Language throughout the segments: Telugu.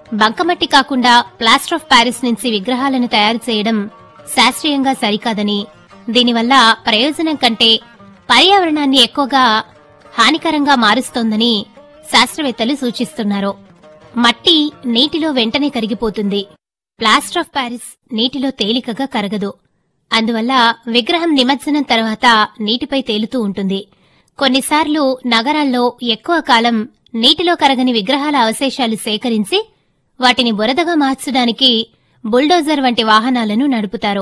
బంకమట్టి కాకుండా ప్లాస్టర్ ఆఫ్ ప్యారిస్ నుంచి విగ్రహాలను తయారు చేయడం శాస్త్రీయంగా సరికాదని దీనివల్ల ప్రయోజనం కంటే పర్యావరణాన్ని ఎక్కువగా హానికరంగా మారుస్తోందని శాస్త్రవేత్తలు సూచిస్తున్నారు మట్టి నీటిలో వెంటనే కరిగిపోతుంది ప్లాస్టర్ ఆఫ్ ప్యారిస్ నీటిలో తేలికగా కరగదు అందువల్ల విగ్రహం నిమజ్జనం తర్వాత నీటిపై తేలుతూ ఉంటుంది కొన్నిసార్లు నగరాల్లో ఎక్కువ కాలం నీటిలో కరగని విగ్రహాల అవశేషాలు సేకరించి వాటిని బురదగా మార్చడానికి బుల్డోజర్ వంటి వాహనాలను నడుపుతారు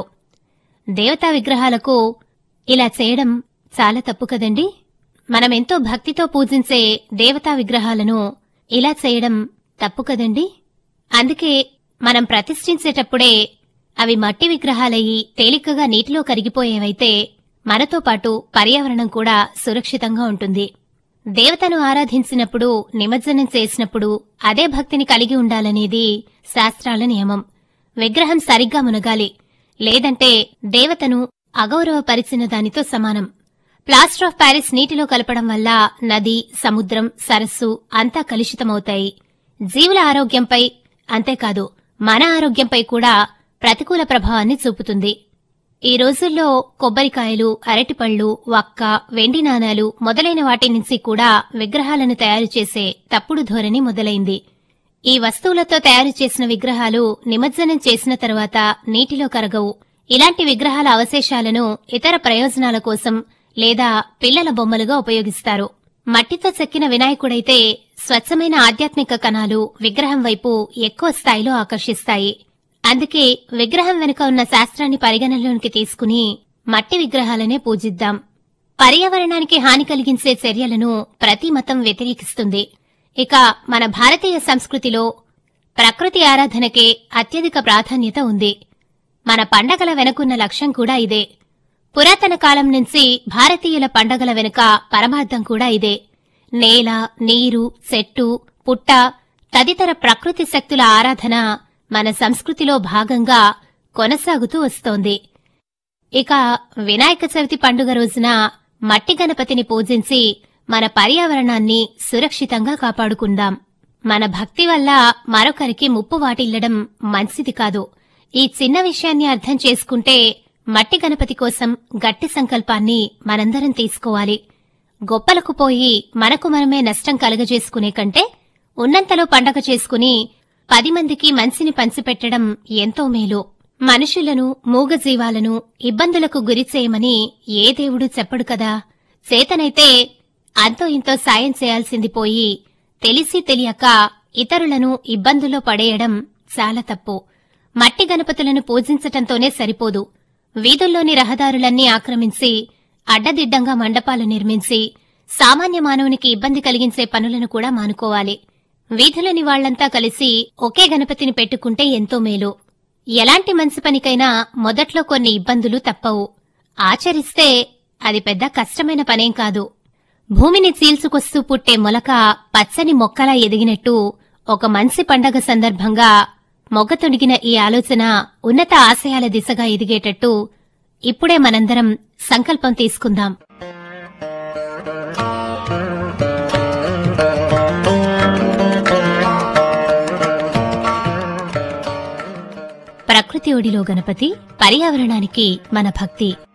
దేవతా విగ్రహాలకు ఇలా చేయడం చాలా తప్పు కదండి మనమెంతో భక్తితో పూజించే దేవతా విగ్రహాలను ఇలా చేయడం తప్పు కదండి అందుకే మనం ప్రతిష్ఠించేటప్పుడే అవి మట్టి విగ్రహాలయ్యి తేలికగా నీటిలో కరిగిపోయేవైతే మనతో పాటు పర్యావరణం కూడా సురక్షితంగా ఉంటుంది దేవతను ఆరాధించినప్పుడు నిమజ్జనం చేసినప్పుడు అదే భక్తిని కలిగి ఉండాలనేది శాస్త్రాల నియమం విగ్రహం సరిగ్గా మునగాలి లేదంటే దేవతను అగౌరవపరిచిన దానితో సమానం ప్లాస్టర్ ఆఫ్ ప్యారిస్ నీటిలో కలపడం వల్ల నది సముద్రం సరస్సు అంతా కలుషితమవుతాయి జీవుల ఆరోగ్యంపై అంతేకాదు మన ఆరోగ్యంపై కూడా ప్రతికూల ప్రభావాన్ని చూపుతుంది ఈ రోజుల్లో కొబ్బరికాయలు అరటిపళ్ళు వక్క వెండి నాణాలు మొదలైన వాటి నుంచి కూడా విగ్రహాలను తయారు చేసే తప్పుడు ధోరణి మొదలైంది ఈ వస్తువులతో తయారు చేసిన విగ్రహాలు నిమజ్జనం చేసిన తర్వాత నీటిలో కరగవు ఇలాంటి విగ్రహాల అవశేషాలను ఇతర ప్రయోజనాల కోసం లేదా పిల్లల బొమ్మలుగా ఉపయోగిస్తారు మట్టితో చెక్కిన వినాయకుడైతే స్వచ్ఛమైన ఆధ్యాత్మిక కణాలు విగ్రహం వైపు ఎక్కువ స్థాయిలో ఆకర్షిస్తాయి అందుకే విగ్రహం వెనుక ఉన్న శాస్త్రాన్ని పరిగణనలోనికి తీసుకుని మట్టి విగ్రహాలనే పూజిద్దాం పర్యావరణానికి హాని కలిగించే చర్యలను ప్రతి మతం వ్యతిరేకిస్తుంది ఇక మన భారతీయ సంస్కృతిలో ప్రకృతి ఆరాధనకే అత్యధిక ప్రాధాన్యత ఉంది మన పండగల వెనుకున్న లక్ష్యం కూడా ఇదే పురాతన కాలం నుంచి భారతీయుల పండగల వెనుక పరమార్థం కూడా ఇదే నేల నీరు చెట్టు పుట్ట తదితర ప్రకృతి శక్తుల ఆరాధన మన సంస్కృతిలో భాగంగా కొనసాగుతూ వస్తోంది ఇక వినాయక చవితి పండుగ రోజున మట్టి గణపతిని పూజించి మన పర్యావరణాన్ని సురక్షితంగా కాపాడుకుందాం మన భక్తి వల్ల మరొకరికి ముప్పు వాటిల్లడం మంచిది కాదు ఈ చిన్న విషయాన్ని అర్థం చేసుకుంటే మట్టి గణపతి కోసం గట్టి సంకల్పాన్ని మనందరం తీసుకోవాలి గొప్పలకు పోయి మనకు మనమే నష్టం కలగజేసుకునే కంటే ఉన్నంతలో పండగ చేసుకుని పది మందికి మంచిని పంచిపెట్టడం ఎంతో మేలు మనుషులను మూగజీవాలను ఇబ్బందులకు గురి చేయమని ఏ దేవుడు చెప్పడు కదా చేతనైతే అంతో ఇంతో సాయం చేయాల్సింది పోయి తెలిసి తెలియక ఇతరులను ఇబ్బందుల్లో పడేయడం చాలా తప్పు మట్టి గణపతులను పూజించటంతోనే సరిపోదు వీధుల్లోని రహదారులన్నీ ఆక్రమించి అడ్డదిడ్డంగా మండపాలు నిర్మించి సామాన్య మానవునికి ఇబ్బంది కలిగించే పనులను కూడా మానుకోవాలి వీధులని వాళ్లంతా కలిసి ఒకే గణపతిని పెట్టుకుంటే ఎంతో మేలు ఎలాంటి మంచి పనికైనా మొదట్లో కొన్ని ఇబ్బందులు తప్పవు ఆచరిస్తే అది పెద్ద కష్టమైన పనేం కాదు భూమిని చీల్చుకొస్తూ పుట్టే మొలక పచ్చని మొక్కలా ఎదిగినట్టు ఒక మంచి పండగ సందర్భంగా మొగ్గ తొడిగిన ఈ ఆలోచన ఉన్నత ఆశయాల దిశగా ఎదిగేటట్టు ఇప్పుడే మనందరం సంకల్పం తీసుకుందాం ప్రకృతి ఒడిలో గణపతి పర్యావరణానికి మన భక్తి